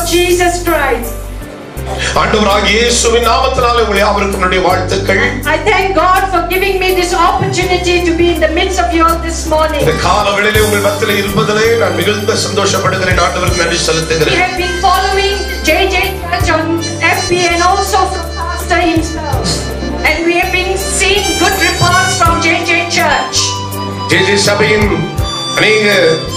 Jesus Christ. ஆண்டவராகிய இயேசுவின் நாமத்தினாலே உங்களை யாவருக்கும் என்னுடைய வாழ்த்துக்கள் I thank God for giving me this opportunity to be in the midst of you all this morning. இந்த காலவெளியிலே உங்கள் மத்தியிலே இருப்பதிலே நான் மிகுந்த சந்தோஷப்படுகிறேன் ஆண்டவருக்கு நன்றி We செலுத்துகிறேன் have been following JJ Church on FB and also from Pastor himself. And we have been seeing good reports from JJ Church. J J சபையின் அநேக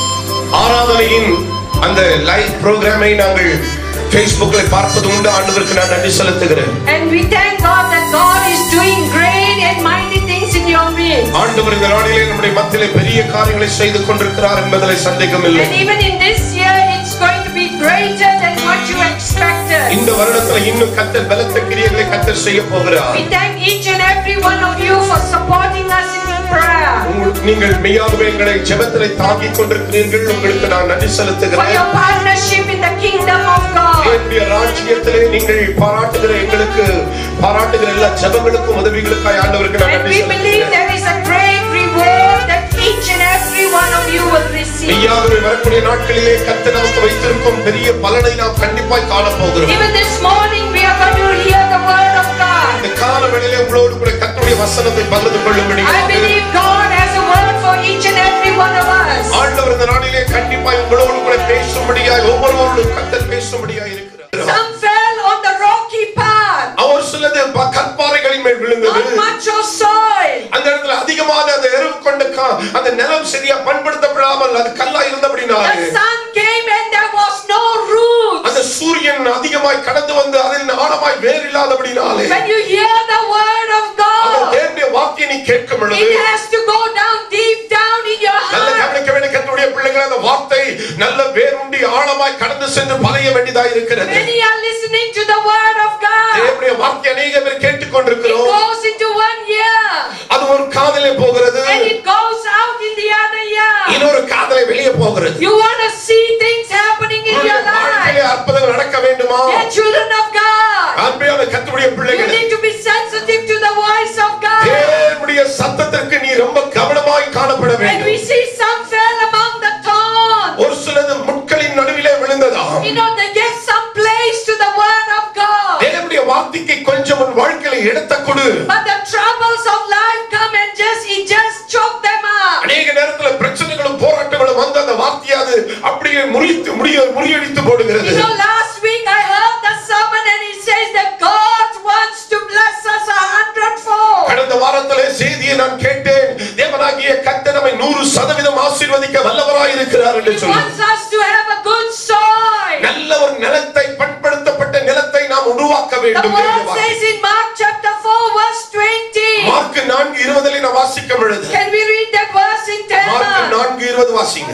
ஆராதனையின் அந்த லைவ் புரோகிராமை நாங்கள் Facebookல பார்ப்பது உண்டு ஆண்டவருக்கு நான் நன்றி செலுத்துகிறேன் And we thank God that God is doing great and mighty things in your midst. ஆண்டவர் இந்த நாளிலே நம்முடைய மத்தியிலே பெரிய காரியங்களை செய்து கொண்டிருக்கிறார் என்பதில் சந்தேகமில்லை And even in this year, it's going to be greater than what you expected. இந்த வருடத்துல இன்னும் கத்தர் பலத்த கிரியைகளை கத்தர் செய்ய போகிறார் We thank each and every one of you for supporting us in prayer. உங்கள்- நீங்கள் மெய்யாகவே எங்களை ஜெபத்திலே தாங்கிக் கொண்டிருக்கிறீர்கள் உங்களுக்கு நான் நன்றி For செலுத்துகிறேன் your partnership in the kingdom of God. என்னுடைய ராஜ்யத்திலே நீங்கள் பாராட்டுகிற எங்களுக்கு பாராட்டுகிற எல்லா ஜெபங்களுக்கும் உதவிகளுக்காய் ஆண்டவருக்கு நான் And நன்றி we believe செலுத்துகிறேன் there is a great reward that each and every one of you will receive. மெய்யாகவே வரக்கூடிய நாட்களிலே கத்த நமக்கு வைத்திருக்கும் பெரிய பலனை நாம் கண்டிப்பாய் காண போகிறோம் Even this morning, we are going to hear the word of God. இந்த கால வேளையிலே உங்களோடு கூட கத்தருடைய வசனத்தை பகிர்ந்து கொள்ளும்படி I believe God has a word for each and every one of us. ஆண்டவர் இந்த நாளிலே கண்டிப்பாய் உங்களோடு கூட பேசும்படியாய் ஒவ்வொருவரோடும் கத்தர் பேசும்படியாய் இருக்கிறார் Some fell on the rocky path, அவர் சிலது ப- கற்பாறைகளின் மேல் விழுந்தது not much of soil. அந்த இடத்துல அதிகமாக அந்த எருவு கொண்ட கா- அந்த நிலம் சரியா பண்படுத்தப்படாமல் அது கல்லா இருந்தபடினாலே The sun came and there was no root. அந்த சூரியன் அதிகமாய் கடந்து வந்து அதில் ஆழமாய் வேர் இல்லாதபடினாலே When you hear the word of அந்த God, தேவனுடைய வாக்கியை நீ கேட்கும் பொழுது it has to go down deep down in your நல்ல heart. கவனிக்க வேண்டிய கத்தருடைய பிள்ளைகள் அந்த வார்த்தை நல்ல வேருண்டி ஆழமாய் கடந்து சென்று பலைய வேண்டியதா இருக்கிறது Many are listening to the word of God. தேவனுடைய வார்த்தை அநேக பேர் It கேட்டுக்கொண்டிருக்கிறோம் goes into one ear அது ஒரு காதலே போகிறது and it goes out in the other ear. இன்னொரு காதலை வெளியே போகிறது You want to see things happening in உன்னுடைய your life. வாழ்க்கையிலே அற்புதங்கள் நடக்க வேண்டுமா Dear children of God, அன்பியான கத்தருடைய you பிள்ளைகள் need to be sensitive to the voice of God. தேவனுடைய சத்தத்திற்கு நீ ரொம்ப கவனமாய் காணப்பட And we வேண்டும் see some fell among the thorns. ஒரு சிலது முட்களின் நடுவிலே விழுந்ததா You know, they get some place to the word of God. தேவனுடைய வார்த்தைக்கு கொஞ்சம் உன் வாழ்க்கையில இடத்தை கொடு But the troubles of life come and just, it just choke them up. அநேக நேரத்துல பிரச்சனைகளும் போராட்டங்களும் வந்து அந்த வார்த்தையை அது அப்படியே முறித்து முடிய முறியடித்து போடுகிறது You know, last week I heard the sermon and it says that God wants to bless us a hundredfold. கடந்த வாரத்திலே செய்தியை நான் கேட்டேன் தேவனாகிய கர்த்தர் நம்மை நூறு சதவீதம் ஆசீர்வதிக்க வல்லவராய் இருக்கிறார் என்று He சொல்லி wants us to have a good soil. நல்ல ஒரு நிலத்தை பண்படுத்தப்பட்ட நிலத்தை நாம் உருவாக்க The வேண்டும் word தேவ வார்த்தை. says in Mark chapter 4 verse 20. Mark நான்கு இருபதிலே நான் வாசிக்க பொழுது Can we read that verse in Mark Tamil? நான்கு இருபது வாசிங்க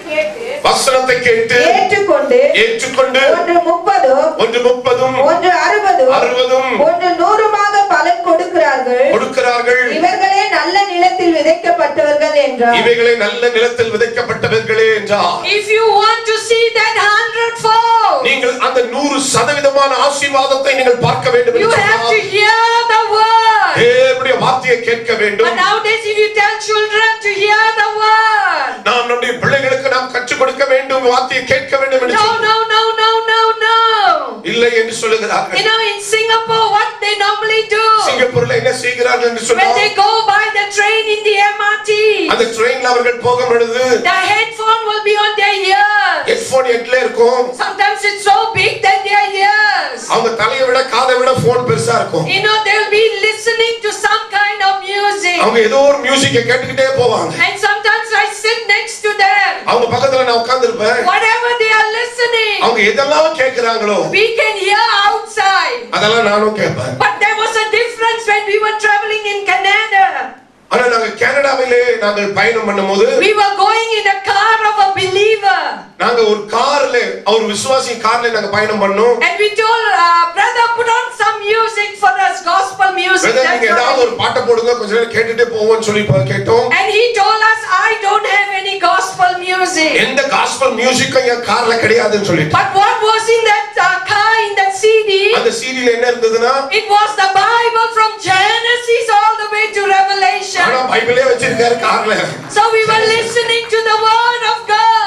வசனத்தை கேட்டு ஏற்றுக்கொண்டு ஏற்றுக்கொண்டு ஒன்று முப்பதும் ஒன்று முப்பதும் ஒன்று அறுபதும் அறுபதும் ஒன்று நூறுமாக பலன் கொடுக்கிறார்கள் கொடுக்கிறார்கள் இவர்களே நல்ல நிலத்தில் விதைக்கப்பட்டவர்கள் என்றார் இவைகளை நல்ல நிலத்தில் விதைக்கப்பட்டவர்களே என்றார் If you want to see that hundredfold, நீங்கள் அந்த நூறு சதவீதமான ஆசீர்வாதத்தை நீங்கள் பார்க்க வேண்டும் you என்று have to சொன்னால் hear the word. தேவனுடைய வார்த்தையை கேட்க But வேண்டும் nowadays, if you tell children to hear the word, நாம் நம்முடைய பிள்ளைகளுக்கு நாம் கற்றுக் கொடுக்க வேண்டும் வார்த்தையை கேட்க வேண்டும் என்று no, சொல்லி- no, no, no, no, no. இல்லை என்று சொல்லுகிறார்கள் You know, in Singapore, what they normally do சிங்கப்பூர்ல என்ன செய்கிறார்கள் என்று when சொன்னால் they go by the train in the MRT, அந்த ட்ரெயின்ல அவர்கள் போகும் பொழுது the headphone will be on their ears. Headphone எட்ல இருக்கும் Sometimes it's so big that their ears. அவங்க தலையை விட காதை விட போன் பெருசா இருக்கும் You know, they'll be listening to some kind of music. அவங்க ஏதோ ஒரு மியூசிக்கை கேட்டுக்கிட்டே போவாங்க And sometimes I sit next to them. அவங்க பக்கத்துல நான் உட்கார்ந்திருப்பேன் Whatever they are listening, அவங்க எதெல்லாம் கேட்கிறாங்களோ we can hear outside. அதெல்லாம் நானும் கேட்பேன் But there was a difference when we were traveling in Canada. ஆனா நாங்க கனடாவிலே நாங்கள் பயணம் பண்ணும்போது We were going in a car of a believer. நாங்க ஒரு கார்ல அவர் விசுவாசி கார்ல நாங்க பயணம் பண்ணோம் And we told, uh, brother, put on some music for us, gospel music. Brother, That's நீங்க what ஏதாவது I- ஒரு பாட்டை போடுங்க கொஞ்ச நேரம் கேட்டுட்டே போவோம்னு சொல்லி ப- கேட்டோம் And he told us, I don't have any gospel music. எந்த காஸ்பல் மியூசிக்கும் என் கார்ல கிடையாதுன்னு சொல்லிட்டு But what was in that uh, car, in that CD? அந்த சீடியில என்ன இருந்ததுன்னா It was the Bible from Genesis all the way to Revelation. ஆனா பைபிளே வச்சிருக்காரு கார்ல So we were listening to the word of God. ஆதி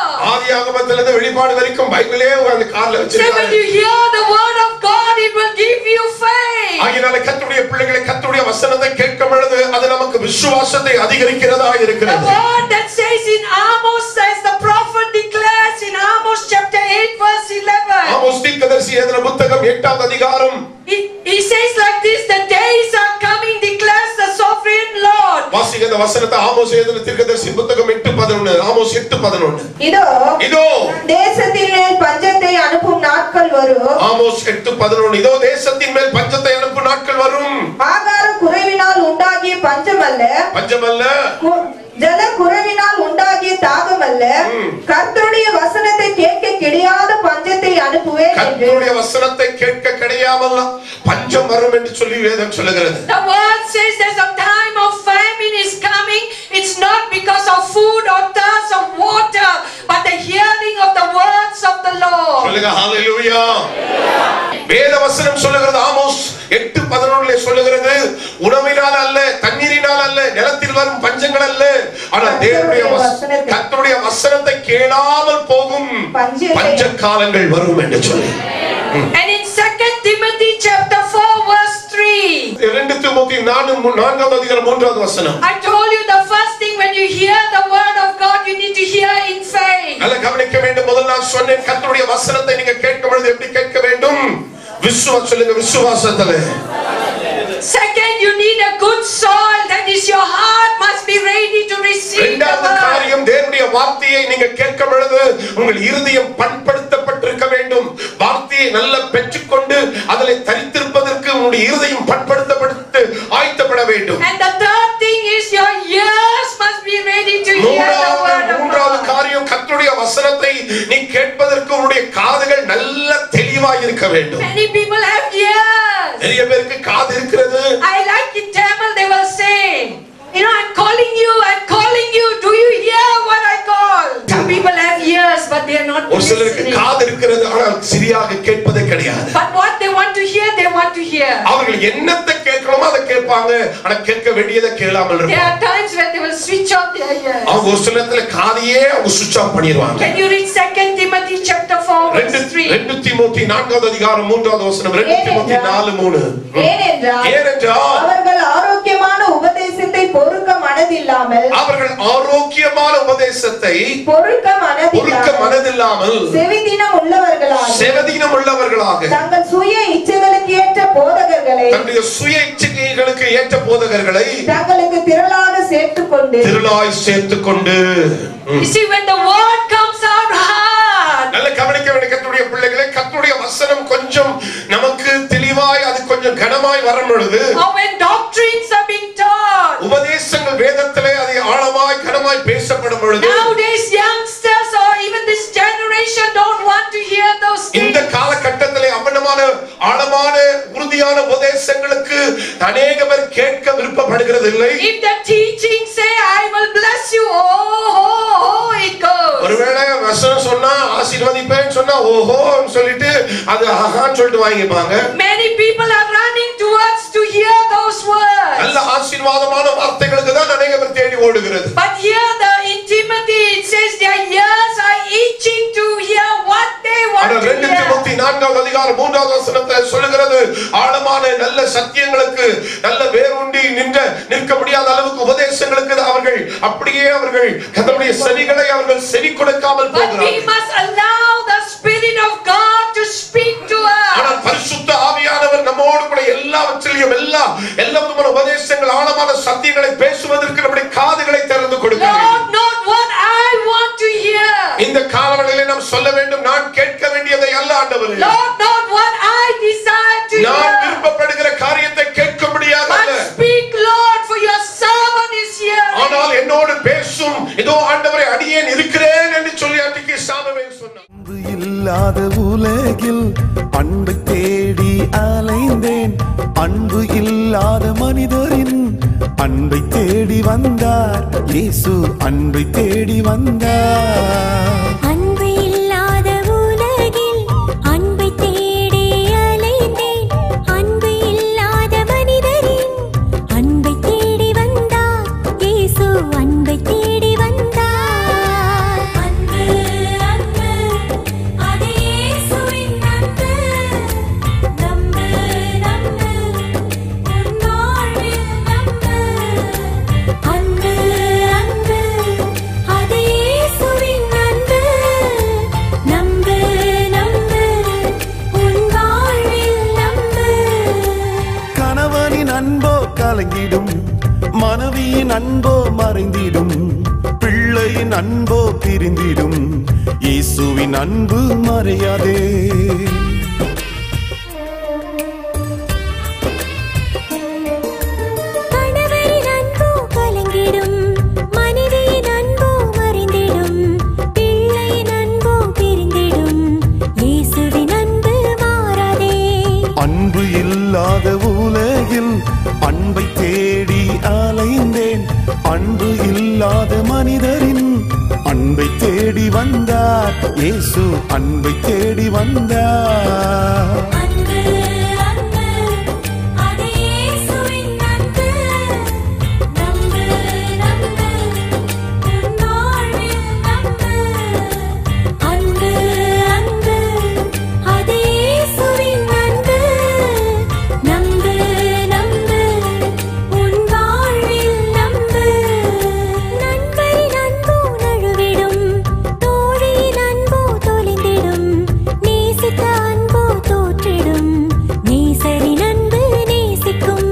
ஆதியாகமத்திலிருந்து வெளிப்பாடு வரைக்கும் பைபிளே அந்த கார்ல Say when வச்சிருக்காரு you hear the word of God, it will give you faith. ஆகினால கத்துடைய பிள்ளைகளை கத்துடைய வசனத்தை கேட்கும் பொழுது அது நமக்கு விசுவாசத்தை அதிகரிக்கிறதா The இருக்கிறது word that says in Amos says the prophet declares in Amos chapter 8 verse 11. Amos தீர்க்கதரிசி எழுதின புத்தகம் எட்டாம் அதிகாரம் He, he says like this, the days are coming, declares the sovereign Lord. வாசிக்க அந்த வசனத்தை ஆமோஸ் எழுதின தீர்க்கதரிசி புத்தகம் எட்டு பதினொன்னு ஆமோஸ் எட்டு பதினொன்னு இதோ இதோ தேசத்தின் மேல் பஞ்சத்தை அனுப்பும் நாட்கள் வரும் ஆமோஸ் எட்டு பதினொன்னு இதோ தேசத்தின் மேல் பஞ்சத்தை அனுப்பும் நாட்கள் வரும் ஆகார குறைவினால் உண்டாகிய பஞ்சம் அல்ல பஞ்சமல்ல கு- ஜல குறைவினால் உண்டாகிய தாகம் அல்ல கர்த்தருடைய வசனத்தை கேட்க கிடையாத பஞ்சத்தை அனுப்புவேன் என்று கர்த்தருடைய வசனத்தை கேட்க கிடையாமல் பஞ்சம் வரும் என்று சொல்லி வேதம் சொல்லுகிறது The word says there's a time of famine is coming. It's not because of food or thirst of water, but the hearing of the words of the Lord. சொல்லுங்க ஹalleluya வேத வசனம் சொல்லுகிறது ஆமோஸ் எட்டு பதினொன்றுல சொல்லுகிறது உணவினால் அல்ல தண்ணீரினால் அல்ல நிலத்தில் வரும் பஞ்சங்கள் அல்ல ஆனா தேவனுடைய வச- கர்த்தருடைய வசனத்தை கேளாமல் போகும் பஞ்ச காலங்கள் வரும் என்று சொல்லி And in 2 Timothy chapter 4 verse 3, இரண்டு தீமோத்தி நான்கு மூ- நான்காவது அதிகாரம் மூன்றாவது வசனம் I told you the first thing when you hear the word of God, you need to hear in faith. நல்ல கவனிக்க வேண்டும் முதல் நான் சொன்னேன் கர்த்தருடைய வசனத்தை நீங்க கேட்கும் பொழுது எப்படி கேட்க வேண்டும் விசுவாசம் சொல்லுங்க விசுவாசத்துல Second, you need a good soil. That is, your heart must be ready to receive the இரண்டாவது word. காரியம் தேவனுடைய வார்த்தையை நீங்க கேட்கும் பொழுது உங்கள் இருதயம் பண்படுத்தப்பட்டிருக்க வேண்டும் வார்த்தையை நல்ல பெற்றுக்கொண்டு அதில் தரித்திருப்பதற்கு உங்களுடைய இருதயம் பண்படுத்தப்பட்டு ஆயத்தப்பட வேண்டும் And the third thing is your ears must be ready to hear the மூன்றாவது word of மூன்றாவது God. காரியம் கர்த்தருடைய வசனத்தை நீ கேட்பதற்கு உன்னுடைய காதுகள் நல்ல தெளிவாய் இருக்க வேண்டும் Many people have ears. நிறைய பேருக்கு காது இருக்கிறது I like in Tamil, they will say, you know, I'm calling you, I'm calling you. Do you hear what I call? Some people have ears, but they are not ஒரு சிலருக்கு listening. காது இருக்கிறது ஆனால் சரியாக கேட்பதே கிடையாது But what they want to hear, they want to hear. அவர்கள் என்னத்தை கேட்கணுமோ அதை கேட்பாங்க ஆனா கேட்க வேண்டியதை கேளாமல் There இருப்பாங்க are times when they will switch off their ears. அவங்க ஒரு சில நேரத்துல காதையே அவங்க சுவிட்ச் ஆஃப் பண்ணிடுவாங்க Can you read 2 Timothy chapter 4 ரெண்டு verse 3? ரெண்டு தீமோத்தி நான்காவது அதிகாரம் மூன்றாவது வசனம் ரெண்டு தீமோத்தி நாலு மூணு ஏனென்றால் ஏனென்றால் அவர்கள் ஆரோக்கியமான உபதேசத்தை பொறுக்க மனதில்லாமல் அவர்கள் ஆரோக்கியமான உபதேசத்தை பொறுக்க பொறுக்க மனதில்லாமல் மனதில்லாமல் செவிதினம் உள்ளவர்களாக செவதீனம் உள்ளவர்களாக தங்கள் சுய இச்சைகளுக்கு ஏற்ற போதகர்களை தன்னுடைய சுய இச்சைகளுக்கு ஏற்ற போதகர்களை தங்களுக்கு திரளாக சேர்த்துக் கொண்டு திருளாய் சேர்த்துக் கொண்டு You see, when the word comes out hard, நல்ல கவனிக்க வேண்டிய கத்துடைய பிள்ளைகளை கத்துடைய வசனம் கொஞ்சம் நமக்கு தெளிவாய் அது கொஞ்சம் கனமாய் வரும் பொழுது or when doctrines are being taught, உபதேசங்கள் வேதத்திலே அது ஆழமாய் கனமாய் பேசப்படும் பொழுது nowadays youngsters or even this generation don't want to hear those இந்த things. காலகட்டத்திலே அம்மனமான ஆழமான உறுதியான உபதேசங்களுக்கு அநேக பேர் கேட்க விருப்பப்படுகிறது இல்லை If the teaching say, I will bless you, oh, oh, oh, it goes. ஒருவேளை வசனம் சொன்னா ஆசீர்வதிப்பேன்னு சொன்னா ஓஹோன்னு சொல்லிட்டு அது ஆஹான்னு சொல்லிட்டு வாங்கிப்பாங்க Many people are running towards to hear those words. நல்ல ஆசீர்வாதமான வார்த்தைகளுக்கு தான் அநேக பேர் தேடி ஓடுகிறது But here the in Timothy it says their ears are itching to hear what they want ஆனால் to ரெண்டு hear. தீமோத்தி நான்காவது அதிகாரம் மூன்றாவது வசனத்தில் சொல்லுகிறது ஆழமான நல்ல சத்தியங்களுக்கு நல்ல வேரூண்டி நின்ற நிற்க முடியாத அளவுக்கு உபதேசங்களுக்கு அவர்கள் அப்படியே அவர்கள் கத்தனுடைய செவிகளை அவர்கள் செவி கொடுக்காமல் But we போகிறார்கள் must allow the Spirit of God to speak to ஆனால் us. பரிசுத்த ஆவியானவர் நம்மோடு கூட எல்லாவற்றிலையும் எல்லா எல்லா விதமான உபதேசங்கள் ஆழமான சத்தியங்களை பேசுவதற்கு நம்முடைய காதுகளை திறந்து கொடுக்க வேண்டும் Lord, not what I want to hear. இந்த காலவெளியிலே நாம் சொல்ல வேண்டும் நான் கேட்க வேண்டியதை அல்ல ஆண்டவரே Lord, not what I desire to நான் hear. விருப்பப்படுகிற காரியத்தை கேட்க முடியாது அல்ல But speak, Lord, for your servant is here. ஆனால் என்னோடு பேசும் இதோ ஆண்டவரை அடியேன் இருக்கிறேன் என்று சொல்லி அன்றைக்கு சாமுவேல் சொன்னார் அன்பு இல்லாத உலகில் அன்பை தேடி அலைந்தேன் அன்பு இல்லாத மனிதரின் அன்பை தேடி வந்தார் இயேசு அன்பை தேடி வந்தார் அன்பு இல்லாத உலகில் அன்பை தேடி அலைந்தேன் அன்பு இல்லாத மனிதரின் அன்பை தேடி வந்தார் இயேசு அன்பை தேடி வந்தார் அன்பு கலங்கிடும் மனைவியின் அன்போ மறைந்திடும் பிள்ளையின் அன்போ பிரிந்திடும் இயேசுவின் அன்பு மறையாதே கணவரின் அன்போ கலங்கிடும் மனைவியின் அன்போ மறைந்திடும் பிள்ளையின் அன்போ பிரிந்திடும் இயேசுவின் அன்பு மாறாதே அன்பு இல்லாத உலகில் அன்பை தேடி அலைந்தேன் அன்பு இல்லாத மனிதரின் அன்பை தேடி வந்தார் இயேசு அன்பை தேடி வந்தார் அன்பு அன்பு அது இயேசுவின் அன்பு நம்பு நம்பு உன் வாழ்வில் நம்பு அன்பு அன்பு அது இயேசுவின் அன்பு நம்பு நம்பு உன் வாழ்வில் நம்பு நண்பரின் அன்போ நழுவிடும் தோழியின் அன்போ தொலைந்திடும் நேசித்த அன்போ தோற்றிடும் நேசரின் அன்பு நேசிக்கும்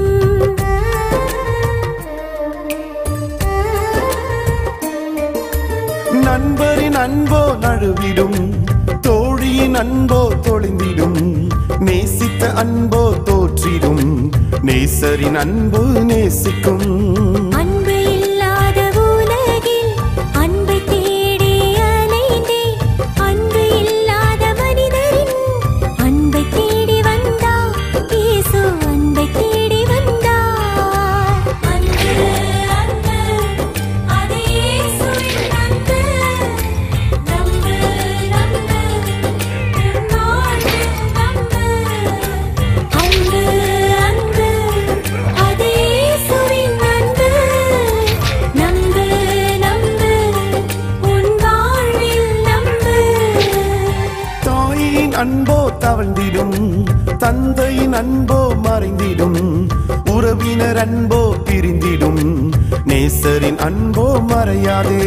நண்பரின் அன்போ நழுவிடும் தோழியின் அன்போ தொலைந்திடும் நேசித்த அன்போ தோற்றிடும் நேசரின் அன்பு நேசிக்கும் அன்பு இல்லாத உலகில் அன்பை தேடி அலைந்தேன் அன்பு இல்லாத மனிதரின் அன்பை தேடி வந்தார் இயேசு அன்பை தேடி வந்தார் அன்பு அன்பு அது இயேசுவின் அன்பு நம்பு நம்பு உன் வாழ்வில் நம்பு அன்பு அன்பு அது இயேசுவின் அன்பு நம்பு நம்பு உன் வாழ்வில் நம்பு தாயின் அன்போ தவழ்ந்திடும் தந்தையின் அன்போ மறைந்திடும் உறவினர் அன்போ பிரிந்திடும் நேசரின் அன்போ மறையாதே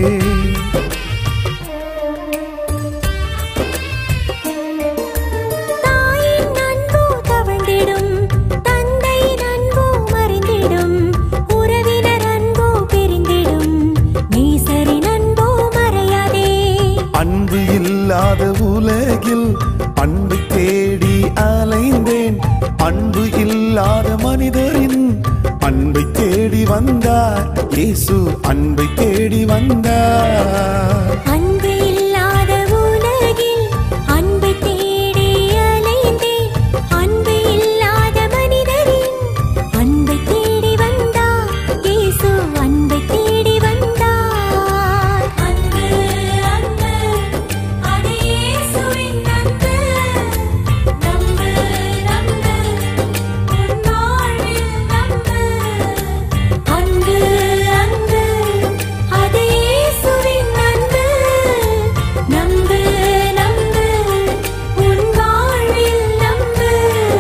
தாயின் அன்போ தவழ்ந்திடும் தந்தையின் அன்போ மறைந்திடும் உறவினர் அன்போ பிரிந்திடும் நேசரின் அன்போ மறையாதே அன்பு இல்லாத உலகில் அன்பை தேடி அலைந்தேன் அன்பு இல்லாத மனிதரின் அன்பை தேடி வந்தார் இயேசு அன்பை தேடி வந்தார் அன்பு இல்லாத உலகில் அன்பை தேடி அலைந்தேன் அன்பு இல்லாத மனிதரின் அன்பை தேடி வந்தார் இயேசு அன்பை தேடி வந்தார் அன்பு அன்பு அது இயேசுவின் அன்பு நம்பு நம்பு உன் வாழ்வில் நம்பு அன்பு அன்பு அது இயேசுவின் அன்பு நம்பு நம்பு உன் வாழ்வில் நம்பு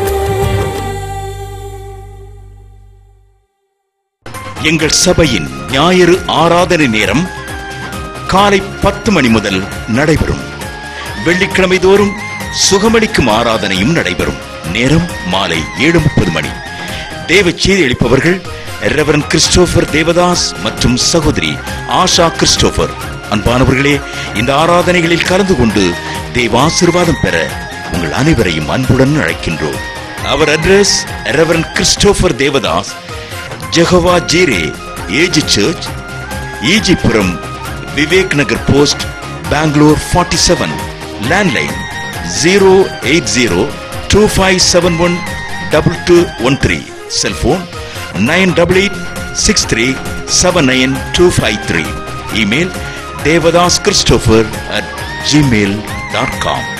எங்கள் சபையின் ஞாயிறு ஆராதனை நேரம் காலை பத்து மணி முதல் நடைபெறும் வெள்ளிக்கிழமை தோறும் சுகமளிக்கும் ஆராதனையும் நடைபெறும் நேரம் மாலை ஏழு முப்பது மணி தேவ செய்தி அளிப்பவர்கள் ரெவரன் கிறிஸ்டோபர் தேவதாஸ் மற்றும் சகோதரி ஆஷா கிறிஸ்டோபர் அன்பானவர்களே இந்த ஆராதனைகளில் கலந்து கொண்டு தேவாசிர்வாதம் பெற உங்கள் அனைவரையும் அன்புடன் அழைக்கின்றோம் அவர் address reverend Christopher Devadas Jehovah Jireh AG church Ejipura Vivek Nagar post Bangalore forty seven landline zero eight zero two five seven one double two one three cellphone nine double eight six three seven nine two five three email Devadas Christopher at Gmail dot com